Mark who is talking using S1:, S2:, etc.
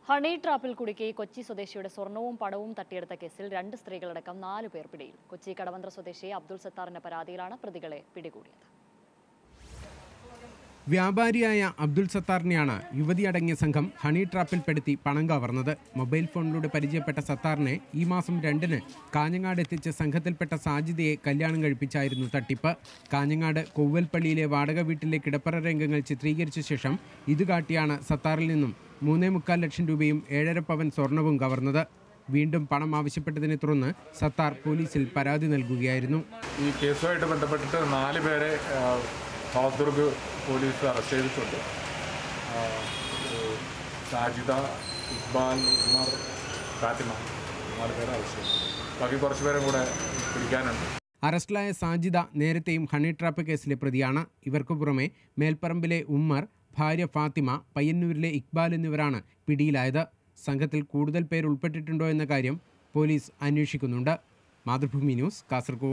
S1: honey ട്രാപ്പിൽ കുടുക്കി കൊച്ചി സ്വദേശിയുടെ സ്വർണവും പണവും തട്ടിയെടുത്ത കേസിൽ രണ്ട് സ്ത്രീകളടക്കം നാലു പേർ പിടിയിൽ കൊച്ചി കടവന്ത്ര സ്വദേശി അബ്ദുൾ സത്താറിന്റെ പരാതിയിലാണ് പ്രതികളെ പിടികൂടിയത്
S2: വ്യാപാരിയായ അബ്ദുൾ സത്താറിനെയാണ് യുവതിയടങ്ങിയ സംഘം ഹണി ട്രാപ്പിൽപ്പെടുത്തി പണം കവർന്നത് മൊബൈൽ ഫോണിലൂടെ പരിചയപ്പെട്ട സത്താറിനെ ഈ മാസം രണ്ടിന് കാഞ്ഞങ്ങാട് എത്തിച്ച സംഘത്തിൽപ്പെട്ട സാജിദയെ കല്യാണം കഴിപ്പിച്ചായിരുന്നു തട്ടിപ്പ് കാഞ്ഞങ്ങാട് കൊവ്വൽപ്പള്ളിയിലെ വാടക വീട്ടിലെ കിടപ്പറ രംഗങ്ങൾ ചിത്രീകരിച്ച ശേഷം ഇത് കാട്ടിയാണ് സത്താറിൽ നിന്നും മൂന്നേ മുക്കാൽ ലക്ഷം രൂപയും ഏഴര പവൻ സ്വർണവും കവർന്നത് വീണ്ടും പണം ആവശ്യപ്പെട്ടതിനെ തുടർന്ന് സത്താർ പോലീസിൽ പരാതി നൽകുകയായിരുന്നു
S3: ഈ കേസുമായിട്ട് ബന്ധപ്പെട്ടിട്ട് നാല് പേരെ ആ, ഹോസ്ദുർഗ് പോലീസ് അറസ്റ്റ് ചെയ്തിട്ടുണ്ട് ആ, ഏഹ്, സാജിദ ഇക്ബാൽ ഉമർ ഫാത്തിമ നാല് പേരെ അറസ്റ്റ് ചെയ്തു ബാക്കി കുറച്ച് പേരും കൂടെ പിടിക്കാനുണ്ട്
S2: അറസ്റ്റിലായ സാജിദ നേരത്തെയും ഹണി ട്രാപ്പ് കേസിലെ പ്രതിയാണ് ഇവർക്കു പുറമെ മേൽപ്പറമ്പിലെ ഉമ്മർ ഭാര്യ ഫാത്തിമ പയ്യന്നൂരിലെ ഇക്ബാൽ എന്നിവരാണ് പിടിയിലായത് സംഘത്തിൽ കൂടുതൽ പേർ ഉൾപ്പെട്ടിട്ടുണ്ടോ എന്ന കാര്യം പോലീസ് അന്വേഷിക്കുന്നുണ്ട് മാതൃഭൂമി ന്യൂസ് കാസർഗോഡ്